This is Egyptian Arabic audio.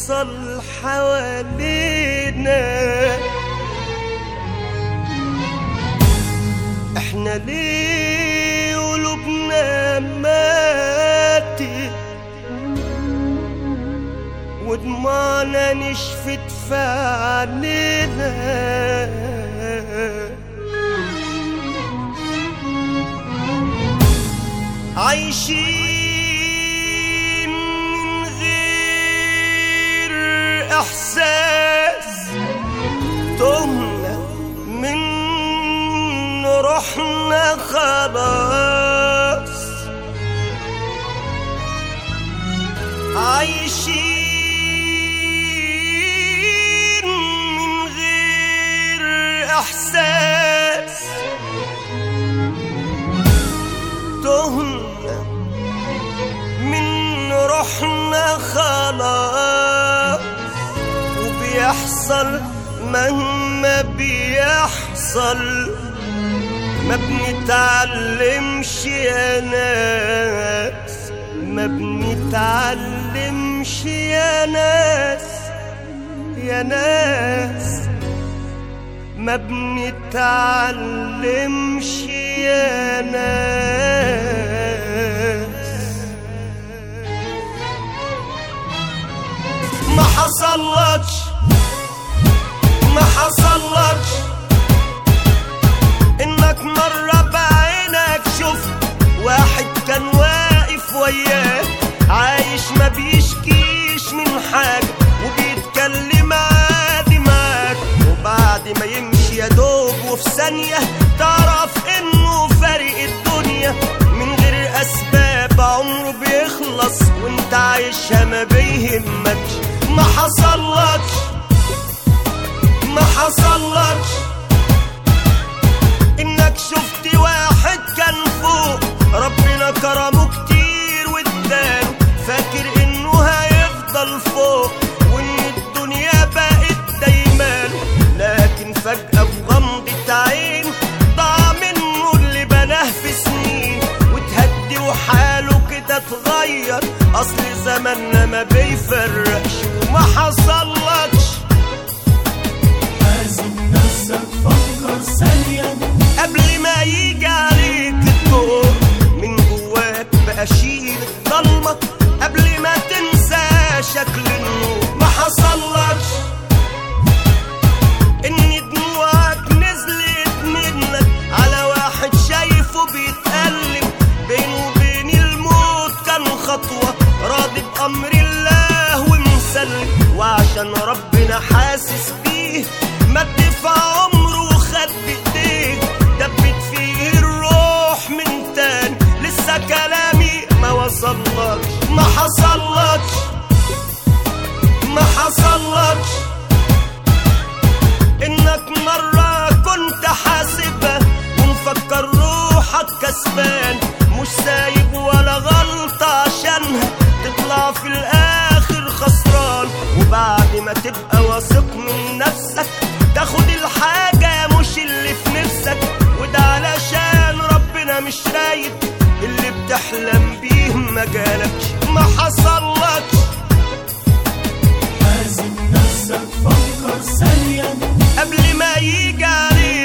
بيحصل حوالينا احنا ليه قلوبنا ماتت ودموعنا نشفت في عينينا عايشين من غير احساس تهنا من روحنا خلاص عايشين من غير احساس تهنا من روحنا خلاص وبيحصل مهما بيحصل ما بنتعلمش يا ناس ما بنتعلمش يا ناس يا ناس ما بنتعلمش يا ناس ما حصلكش ما حصلكش انك مرة بعينك شفت واحد كان واقف وياك عايش ما بيشكيش من حاجة وبيتكلم عادي معاك وبعد ما يمشي يا دوب وفي ثانية تعرف انه فارق الدنيا من غير اسباب عمره بيخلص وانت عايشها ما بيهمكش ما حصلكش ما حصلكش انك شفت واحد كان فوق ربنا كرمه كتير واداله فاكر انه هيفضل فوق وان الدنيا بقت دايماله لكن فجأة في غمضة عين ضاع منه اللي بناه في سنين وتهدي وحاله كده اتغير اصل زماننا ما بيفرقش وما حصلكش حازم نفسك فكر ثانية قبل ما يجي عليك الدور من جواك بقى شيل الضلمة قبل ما تنسى شكل النور ما حصلكش ان دموعك نزلت منك على واحد شايفه بيتألم بينه وبين الموت كان خطوة راضي بأمر الله ومسلم وعشان ربنا حاسس بيه مد في عمره وخد بايديه دبت فيه الروح من تاني لسه كلامي ما وصلكش ما حصلكش ما حصلكش انك مرة كنت حاسبها ومفكر روحك كسبان مش سايب ولا غلطة عشانها تطلع في الاخر خسران وبعد ما تبقى واثق من نفسك تاخد الحاجة مش اللي في نفسك وده علشان ربنا مش رايد اللي بتحلم بيه ما جالكش ما حصلكش حازم نفسك فكر ثانية قبل ما يجي عليك